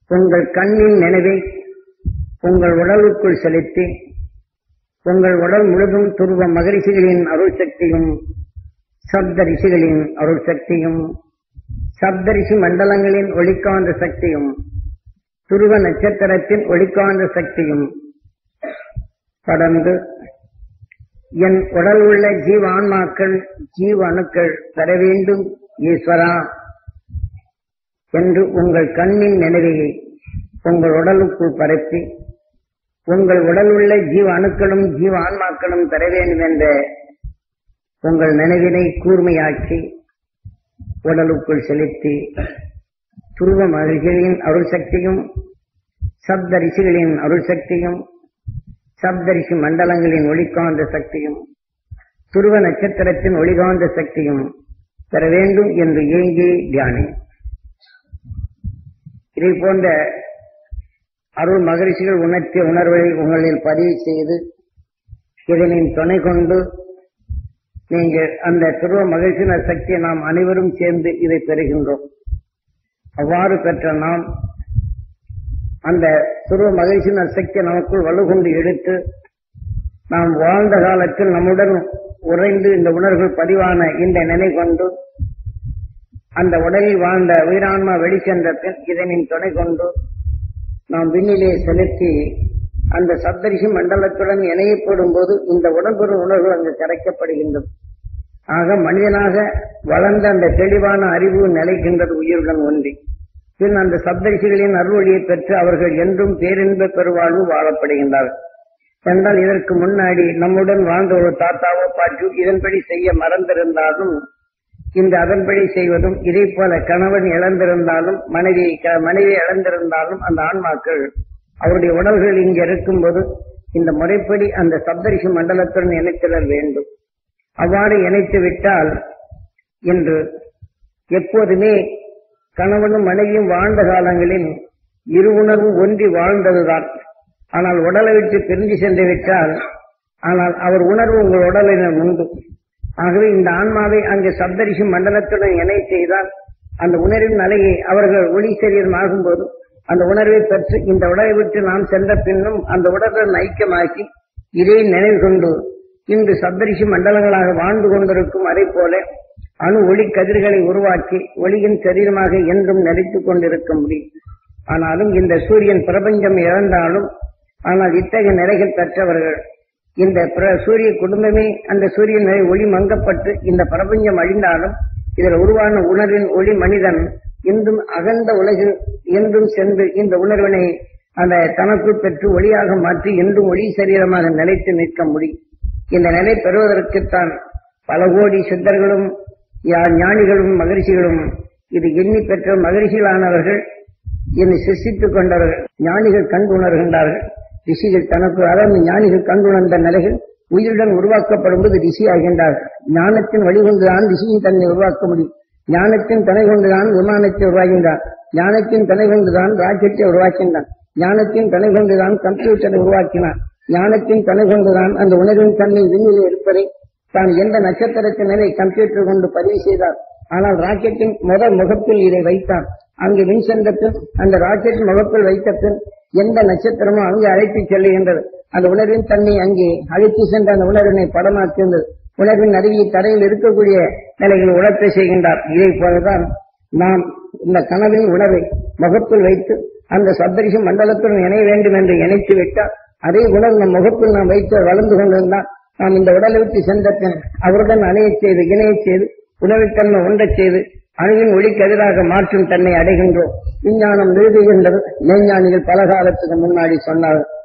உங்கள் கண்ணின் நினைவை உங்கள் உடலுக்குள் செலுத்தி உங்கள் உடல் முழுதும் துருவ மகரிஷிகளின் அருள் சக்தியும் சப்த ரிஷிகளின் அருள் சக்தியும் சப்தரிஷி மண்டலங்களின் ஒளிக்காந்த சக்தியும் துருவ நட்சத்திரத்தின் ஒளிக்காந்த சக்தியும் கடந்து என் உடல் உள்ள ஜீவான்மாக்கள் ஜீவ அணுக்கள் பெற வேண்டும் ஈஸ்வரா என்று உங்கள் கண்ணின் நினைவையை உங்கள் உடலுக்குள் பரப்பி உங்கள் உடல் உள்ள ஜீவ அணுக்களும் ஜீவ ஆன்மாக்களும் பெற வேண்டும் என்ற உங்கள் நினைவினை கூர்மையாக்கி உடலுக்குள் செலுத்தி துருவ மகிழ்ச்சிகளின் அருள் சக்தியும் சப்த ரிஷிகளின் அருள் சக்தியும் சப்தரிஷி மண்டலங்களின் ஒளிக்காந்த சக்தியும் துருவ நட்சத்திரத்தின் ஒளிகாந்த சக்தியும் பெற வேண்டும் என்று ஏங்கி தியானி இதை போன்ற அருள் மகரிஷிகள் உணர்த்திய உணர்வை உங்களில் பதிவு செய்து இதனின் துணை கொண்டு நீங்கள் அந்த துருவ மகிழ்ச்சியினர் சக்தியை நாம் அனைவரும் சேர்ந்து இதை பெறுகின்றோம் அவ்வாறு பெற்ற நாம் அந்த துருவ மகிழ்ச்சியினர் சக்தியை நமக்குள் வலுகொண்டு எடுத்து நாம் வாழ்ந்த காலத்தில் நம்முடன் உறைந்து இந்த உணர்வுகள் பதிவான இந்த நினை கொண்டு அந்த உடலில் வாழ்ந்த உயிரான்மா வெளிச்சென்ற பின் இதனின் துணை கொண்டு நாம் விண்ணிலே செலுத்தி அந்த சப்தரிஷி மண்டலத்துடன் இணையப்படும் போது இந்த உடம்பெறும் உணர்வு அங்கு கரைக்கப்படுகின்றது ஆக மனிதனாக வளர்ந்த அந்த தெளிவான அறிவு நிலைக்கின்றது உயிருடன் ஒன்றி பின் அந்த சப்தரிஷிகளின் அருள்வழியை பெற்று அவர்கள் என்றும் பேரின்ப பெருவாழ்வு வாழப்படுகின்றார்கள் என்றால் இதற்கு முன்னாடி நம்முடன் வாழ்ந்த ஒரு தாத்தாவோ பாட்டியோ இதன்படி செய்ய மறந்திருந்தாலும் இந்த அதன்படி செய்வதும் இதே போல கணவன் இழந்திருந்தாலும் மனைவி மனைவி இழந்திருந்தாலும் அந்த ஆன்மாக்கள் அவருடைய உடல்கள் இங்கு இருக்கும்போது இந்த முறைப்படி அந்த சப்தரிஷி மண்டலத்துடன் இணைத்திடல் வேண்டும் அவ்வாறு இணைத்து விட்டால் இன்று எப்போதுமே கணவனும் மனைவியும் வாழ்ந்த காலங்களில் இரு உணர்வும் ஒன்றி வாழ்ந்ததுதான் ஆனால் உடலை விட்டு பிரிஞ்சு சென்று விட்டால் ஆனால் அவர் உணர்வு உங்கள் உடலினர் உண்டு ஆகவே இந்த ஆன்மாவை அங்கு சப்தரிஷி மண்டலத்துடன் இணை செய்தால் அந்த உணர்வின் அலையை அவர்கள் ஒளி சரீரம் ஆகும்போது அந்த உணர்வை பெற்று இந்த உடலை விட்டு நாம் சென்ற பின்னும் அந்த உடலுடன் ஐக்கியமாக்கி இதை நினைவு கொண்டு இன்று சப்தரிஷி மண்டலங்களாக வாழ்ந்து கொண்டிருக்கும் அதை போல அணு ஒளி கதிர்களை உருவாக்கி ஒளியின் சரீரமாக என்றும் நிலைத்துக் கொண்டிருக்க முடியும் ஆனாலும் இந்த சூரியன் பிரபஞ்சம் இழந்தாலும் ஆனால் இத்தகைய நிலைகள் பெற்றவர்கள் இந்த சூரிய குடும்பமே அந்த சூரிய நிலை ஒளி மங்கப்பட்டு இந்த பிரபஞ்சம் அழிந்தாலும் இதில் உருவான உணர்வின் ஒளி மனிதன் இன்றும் அகன்ற உலகில் என்றும் சென்று இந்த உணர்வினை அந்த தனக்குள் பெற்று ஒளியாக மாற்றி என்றும் ஒளி சரீரமாக நிலைத்து நிற்க முடியும் இந்த நிலை பெறுவதற்குத்தான் பல கோடி சித்தர்களும் ஞானிகளும் மகிழ்ச்சிகளும் இது எண்ணி பெற்ற மகிழ்ச்சிகளானவர்கள் என்னை சிருஷ்டித்துக் கொண்டவர்கள் ஞானிகள் கண்டு உணர்கின்றார்கள் ரிஷிகள் தனக்கு அதாவது ஞானிகள் கண்டுணர்ந்த நிலைகள் உயிருடன் உருவாக்கப்படும் போது ரிஷி ஆகின்றார்கள் ஞானத்தின் வழிகொண்டுதான் ரிஷியின் தன்னை உருவாக்க முடியும் ஞானத்தின் துணை கொண்டுதான் விமானத்தை உருவாகின்றான் ஞானத்தின் துணை கொண்டுதான் ராக்கெட்டை உருவாக்கின்றான் ஞானத்தின் துணை கொண்டுதான் கம்ப்யூட்டரை உருவாக்கினான் ஞானத்தின் துணை கொண்டுதான் அந்த உணர்வின் தன்மை விண்ணிலே இருப்பதை தான் எந்த நட்சத்திரத்தின் நிலை கம்ப்யூட்டர் கொண்டு பதிவு செய்தார் ஆனால் ராக்கெட்டின் முதல் முகப்பில் இதை வைத்தான் அங்கு மின் சென்ற பின் அந்த ராக்கெட் முகப்பில் வைத்த பின் எந்த நட்சத்திரமோ அங்கு அழைத்து செல்லுகின்றது அந்த உணர்வின் தன்மை அங்கே அழைத்து சென்ற அந்த உணர்வினை படமாக்கியிருந்தது உணர்வின் அருவியை தரையில் இருக்கக்கூடிய நிலையில் உணர்த்த செய்கின்றார் இதை போலதான் நாம் இந்த கனவின் உணர்வை முகப்பில் வைத்து அந்த சப்தரிஷி மண்டலத்துடன் இணைய வேண்டும் என்று இணைத்து விட்டால் அதே உணர்வு நம் முகப்பில் நாம் வைத்து வளர்ந்து கொண்டிருந்தால் நாம் இந்த உடலை விட்டு சென்ற பின் அவருடன் அணையச் செய்து இணையச் செய்து உணவுத்தன்மை ஒன்றச் செய்து அணுவின் ஒளிக்கு எதிராக மாற்றும் தன்னை அடைகின்றோம் விஞ்ஞானம் நிறுவுகின்றது மெய்ஞானிகள் பல காலத்துக்கு முன்னாடி சொன்னார்கள்